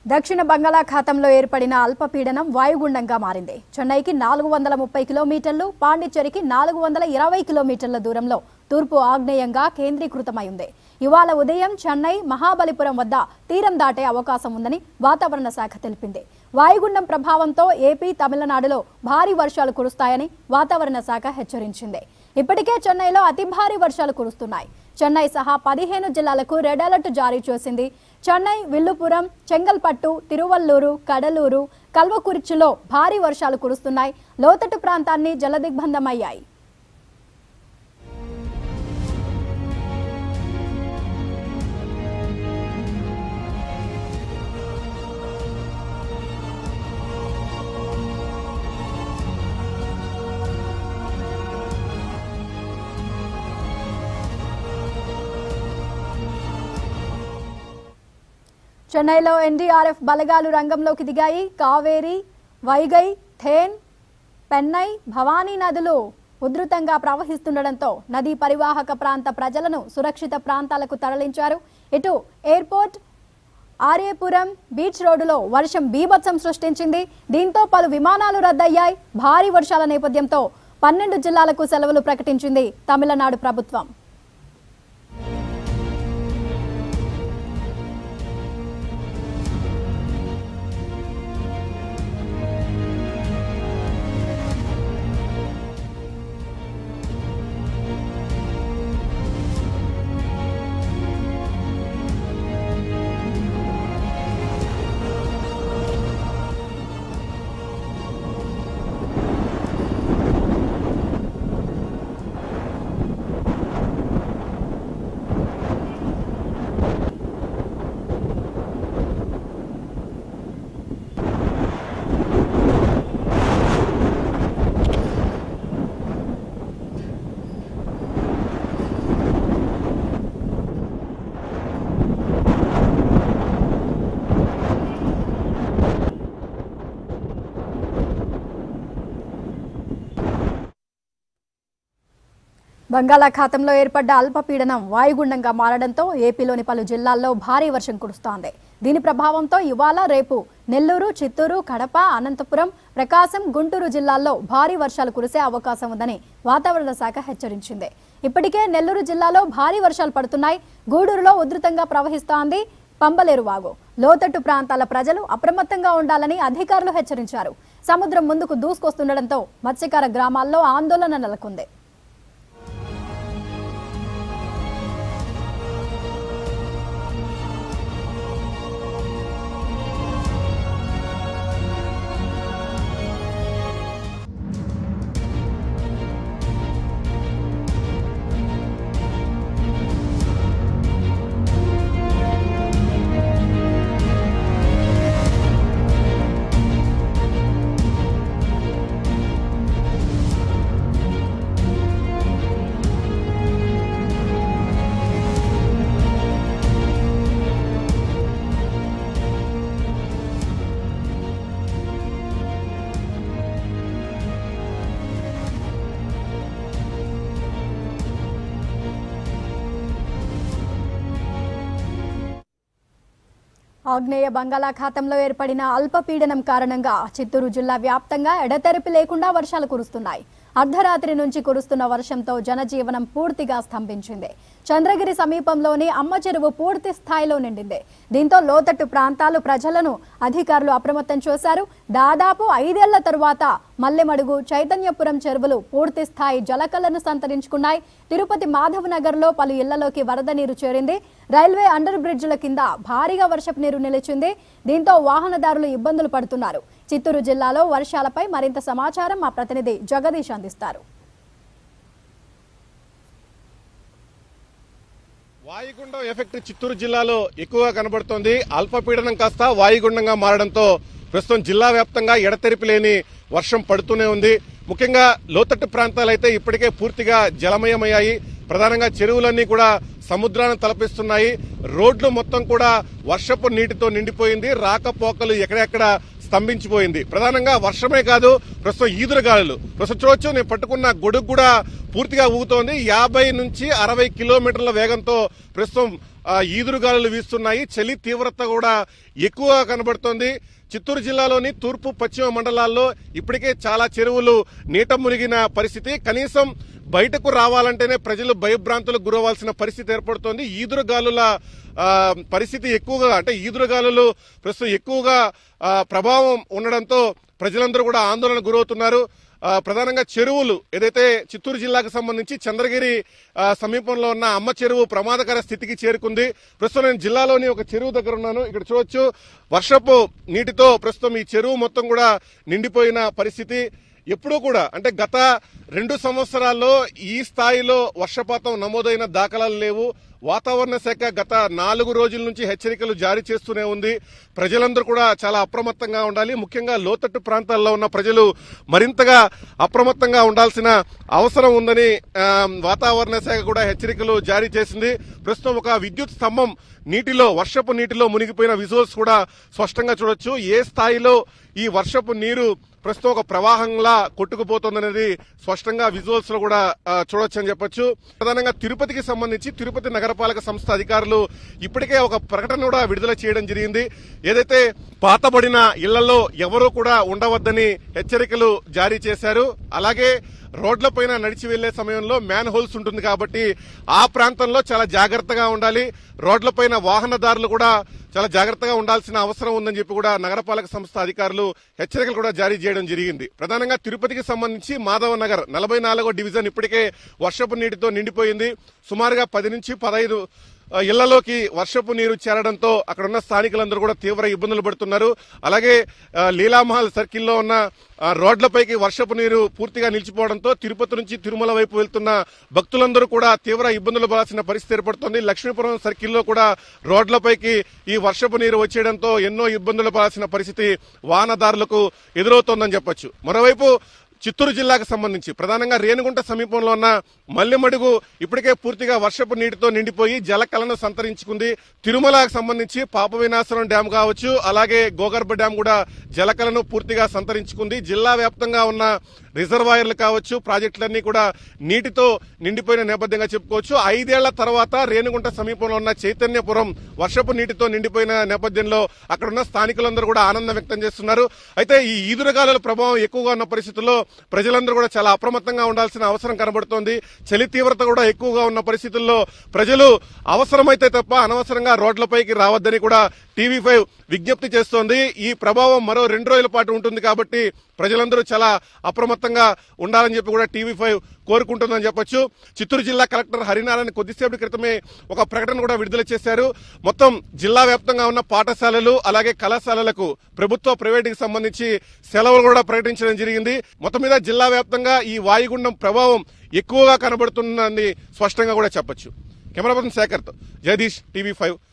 దక్షిణ బంగాళాఖాతంలో ఏర్పడిన అల్పపీడనం వాయుగుండంగా మారింది చెన్నైకి నాలుగు వందల ముప్పై కిలోమీటర్లు పాండిచ్చేరికి నాలుగు వందల ఇరవై కిలోమీటర్ల దూరంలో తూర్పు ఆగ్నేయంగా కేంద్రీకృతమై ఉంది ఇవాళ ఉదయం చెన్నై మహాబలిపురం వద్ద తీరం దాటే అవకాశం ఉందని వాతావరణ శాఖ తెలిపింది వాయుగుండం ప్రభావంతో ఏపీ తమిళనాడులో భారీ వర్షాలు కురుస్తాయని వాతావరణ శాఖ హెచ్చరించింది ఇప్పటికే చెన్నైలో అతి భారీ వర్షాలు కురుస్తున్నాయి చెన్నై సహా పదిహేను జిల్లాలకు రెడ్ అలర్ట్ జారీ చేసింది చెన్నై విల్లుపురం చెంగల్పట్టు తిరువల్లూరు కడలూరు కల్వకుర్చిలో భారీ వర్షాలు కురుస్తున్నాయి లోతట్టు ప్రాంతాన్ని జలదిగ్బంధమయ్యాయి చెన్నైలో ఎన్డీఆర్ఎఫ్ బలగాలు రంగంలోకి దిగాయి కావేరి వైగై థేన్ పెన్నై భవానీ నదులు ఉధృతంగా ప్రవహిస్తుండటంతో నదీ పరివాహక ప్రాంత ప్రజలను సురక్షిత ప్రాంతాలకు తరలించారు ఇటు ఎయిర్పోర్ట్ ఆర్యపురం బీచ్ రోడ్డులో వర్షం బీభత్సం సృష్టించింది దీంతో పలు విమానాలు రద్దయ్యాయి భారీ వర్షాల నేపథ్యంతో పన్నెండు జిల్లాలకు సెలవులు ప్రకటించింది తమిళనాడు ప్రభుత్వం బంగాళాఖాతంలో ఏర్పడ్డ అల్పపీడనం వాయుగుండంగా మారడంతో ఏపీలోని పలు జిల్లాల్లో భారీ వర్షం కురుస్తోంది దీని ప్రభావంతో ఇవాళ రేపు నెల్లూరు చిత్తూరు కడప అనంతపురం ప్రకాశం గుంటూరు జిల్లాల్లో భారీ వర్షాలు కురిసే అవకాశం ఉందని వాతావరణ శాఖ హెచ్చరించింది ఇప్పటికే నెల్లూరు జిల్లాలో భారీ వర్షాలు పడుతున్నాయి గూడూరులో ఉధృతంగా ప్రవహిస్తోంది పంబలేరు వాగు లోతట్టు ప్రాంతాల ప్రజలు అప్రమత్తంగా ఉండాలని అధికారులు హెచ్చరించారు సముద్రం ముందుకు దూసుకొస్తుండటంతో మత్స్యకార గ్రామాల్లో ఆందోళన నెలకొంది ఆగ్నేయ బంగాళాఖాతంలో ఏర్పడిన అల్పపీడనం కారణంగా చిత్తూరు జిల్లా వ్యాప్తంగా ఎడతెరిపి లేకుండా వర్షాలు కురుస్తున్నాయి అర్ధరాత్రి నుంచి కురుస్తున్న వర్షంతో జనజీవనం పూర్తిగా స్తంభించింది చంద్రగిరి సమీపంలోని అమ్మ చెరువు పూర్తి స్థాయిలో నిండింది దీంతో లోతట్టు ప్రాంతాలు ప్రజలను అధికారులు అప్రమత్తం చేశారు దాదాపు ఐదేళ్ల తరువాత మల్లెమడుగు చైతన్యపురం చెరువులు పూర్తి స్థాయి జలకలను సంతరించుకున్నాయి తిరుపతి మాధవ్ నగర్లో పలు ఇళ్లలోకి వరద నీరు చేరింది రైల్వే అండర్ బ్రిడ్జ్ల కింద భారీగా వర్షపు నీరు నిలిచింది దీంతో వాహనదారులు ఇబ్బందులు పడుతున్నారు చిత్తూరు జిల్లాలో వర్షాలపై మరింత సమాచారం మా ప్రతినిధి జగదీష్ అందిస్తారు వాయుగుండం ఎఫెక్ట్ చిత్తూరు జిల్లాలో ఎక్కువగా కనబడుతోంది అల్పపీడనం కాస్త వాయుగుండంగా మారడంతో ప్రస్తుతం జిల్లా వ్యాప్తంగా ఎడతెరిపి లేని వర్షం పడుతూనే ఉంది ముఖ్యంగా లోతట్టు ప్రాంతాలైతే ఇప్పటికే పూర్తిగా జలమయమయ్యాయి ప్రధానంగా చెరువులన్నీ కూడా సముద్రాన్ని తలపిస్తున్నాయి రోడ్లు మొత్తం కూడా వర్షపు నీటితో నిండిపోయింది రాకపోకలు ఎక్కడెక్కడ స్తంభించిపోయింది ప్రధానంగా వర్షమే కాదు ప్రస్తుతం ఈదురుగాలులు ప్రస్తుతం చూడొచ్చు నేను పట్టుకున్న గొడుగు కూడా పూర్తిగా ఊగుతోంది యాభై నుంచి అరవై కిలోమీటర్ల వేగంతో ప్రస్తుతం ఆ, ఈదురుగాలులు వీస్తున్నాయి చలి తీవ్రత కూడా ఎక్కువగా కనబడుతోంది చిత్తూరు జిల్లాలోని తూర్పు పశ్చిమ మండలాల్లో ఇప్పటికే చాలా చెరువులు నీట మునిగిన పరిస్థితి కనీసం బయటకు రావాలంటేనే ప్రజలు భయభ్రాంతులకు గురవాల్సిన పరిస్థితి ఏర్పడుతోంది ఈదురుగాలుల ఆ, పరిస్థితి ఎక్కువగా అంటే ఈదురుగాలులు ప్రస్తుతం ఎక్కువగా ఆ, ప్రభావం ఉండడంతో ప్రజలందరూ కూడా ఆందోళన గురవుతున్నారు ఆ, ప్రధానంగా చెరువులు ఏదైతే చిత్తూరు జిల్లాకు సంబంధించి చంద్రగిరి ఆ, సమీపంలో ఉన్న అమ్మ చెరువు ప్రమాదకర స్థితికి చేరుకుంది ప్రస్తుతం నేను జిల్లాలోని ఒక చెరువు దగ్గర ఉన్నాను ఇక్కడ చూడొచ్చు వర్షపు నీటితో ప్రస్తుతం ఈ చెరువు మొత్తం కూడా నిండిపోయిన పరిస్థితి ఎప్పుడూ కూడా అంటే గత రెండు సంవత్సరాల్లో ఈ స్థాయిలో వర్షపాతం నమోదైన దాఖలాలు లేవు వాతావరణ శాఖ గత నాలుగు రోజుల నుంచి హెచ్చరికలు జారీ చేస్తూనే ఉంది ప్రజలందరూ కూడా చాలా అప్రమత్తంగా ఉండాలి ముఖ్యంగా లోతట్టు ప్రాంతాల్లో ఉన్న ప్రజలు మరింతగా అప్రమత్తంగా ఉండాల్సిన అవసరం ఉందని ఆ, వాతావరణ శాఖ కూడా హెచ్చరికలు జారీ చేసింది ప్రస్తుతం ఒక విద్యుత్ స్తంభం నీటిలో వర్షపు నీటిలో మునిగిపోయిన విజువల్స్ కూడా స్పష్టంగా చూడొచ్చు ఏ స్థాయిలో ఈ వర్షపు నీరు ప్రస్తుతం ఒక ప్రవాహంలా కొట్టుకుపోతుందనేది స్పష్టంగా విజువల్స్ లో కూడా ఆ, చూడొచ్చు అని చెప్పొచ్చు ప్రధానంగా తిరుపతికి సంబంధించి తిరుపతి నగరపాలక సంస్థ అధికారులు ఇప్పటికే ఒక ప్రకటన కూడా విడుదల చేయడం జరిగింది ఏదైతే పాతబడిన ఇళ్లలో ఎవరూ కూడా ఉండవద్దని హెచ్చరికలు జారీ చేశారు అలాగే రోడ్లపైన నడిచి వెళ్లే సమయంలో మ్యాన్ హోల్స్ ఉంటుంది కాబట్టి ఆ ప్రాంతంలో చాలా జాగ్రత్తగా ఉండాలి రోడ్లపైన వాహనదారులు కూడా చాలా జాగ్రత్తగా ఉండాల్సిన అవసరం ఉందని చెప్పి కూడా నగరపాలక సంస్థ అధికారులు హెచ్చరికలు కూడా జారీ చేయడం జరిగింది ప్రధానంగా తిరుపతికి సంబంధించి మాధవ నగర్ నలభై నాలుగో డివిజన్ ఇప్పటికే వర్షపు నీటితో నిండిపోయింది సుమారుగా పది నుంచి పదహైదు ఆ, ఇళ్లలోకి వర్షపు నీరు చేరడంతో అక్కడ ఉన్న స్థానికులందరూ కూడా తీవ్ర ఇబ్బందులు పడుతున్నారు అలాగే ఆ, లీలామహల్ సర్కిల్లో ఉన్న ఆ, రోడ్లపైకి వర్షపు నీరు పూర్తిగా నిలిచిపోవడంతో తిరుపతి నుంచి తిరుమల వైపు వెళ్తున్న భక్తులందరూ కూడా తీవ్ర ఇబ్బందులు పడాల్సిన పరిస్థితి ఏర్పడుతోంది లక్ష్మీపురం సర్కిల్లో కూడా రోడ్లపైకి ఈ వర్షపు నీరు వచ్చేయడంతో ఎన్నో ఇబ్బందులు పడాల్సిన పరిస్థితి వాహనదారులకు ఎదురవుతోందని చెప్పొచ్చు మరోవైపు చిత్తూరు జిల్లాకు సంబంధించి ప్రధానంగా రేణుగుంట సమీపంలో ఉన్న మల్లెమడుగు ఇప్పటికే పూర్తిగా వర్షపు నీటితో నిండిపోయి జలకలను సంతరించుకుంది తిరుమలకు సంబంధించి పాప వినాశనం డ్యాం కావచ్చు అలాగే గోగర్భ డ్యాం కూడా జలకలను పూర్తిగా సంతరించుకుంది జిల్లా వ్యాప్తంగా ఉన్న రిజర్వాయర్లు కావచ్చు ప్రాజెక్టులన్నీ కూడా నీటితో నిండిపోయిన నేపథ్యంగా చెప్పుకోవచ్చు ఐదేళ్ల తర్వాత రేణుగుంట సమీపంలో ఉన్న చైతన్యపురం వర్షపు నీటితో నిండిపోయిన నేపథ్యంలో అక్కడ ఉన్న స్థానికులందరూ కూడా ఆనందం వ్యక్తం చేస్తున్నారు అయితే ఈ ఈదురుగాలుల ప్రభావం ఎక్కువగా ఉన్న పరిస్థితుల్లో ప్రజలందరూ కూడా చాలా అప్రమత్తంగా ఉండాల్సిన అవసరం కనబడుతోంది చలి తీవ్రత కూడా ఎక్కువగా ఉన్న పరిస్థితుల్లో ప్రజలు అవసరమైతే తప్ప అనవసరంగా రోడ్లపైకి రావద్దని కూడా టీవీ ఫైవ్ విజ్ఞప్తి చేస్తోంది ఈ ప్రభావం మరో రెండు రోజుల పాటు ఉంటుంది కాబట్టి ప్రజలందరూ చాలా అప్రమత్తంగా ఉండాలని చెప్పి కూడా టీవీ ఫైవ్ కోరుకుంటుందని చెప్పొచ్చు చిత్తూరు జిల్లా కలెక్టర్ హరినారాయణ కొద్దిసేపటి క్రితమే ఒక ప్రకటన కూడా విడుదల చేశారు మొత్తం జిల్లా వ్యాప్తంగా ఉన్న పాఠశాలలు అలాగే కళాశాలలకు ప్రభుత్వ ప్రైవేటుకి సంబంధించి సెలవులు కూడా ప్రకటించడం జరిగింది మొత్తం మీద జిల్లా వ్యాప్తంగా ఈ వాయుగుండం ప్రభావం ఎక్కువగా కనబడుతుందని స్పష్టంగా కూడా చెప్పొచ్చు కెమెరా పర్సన్ శేఖర్తో జగదీష్ టీవీ ఫైవ్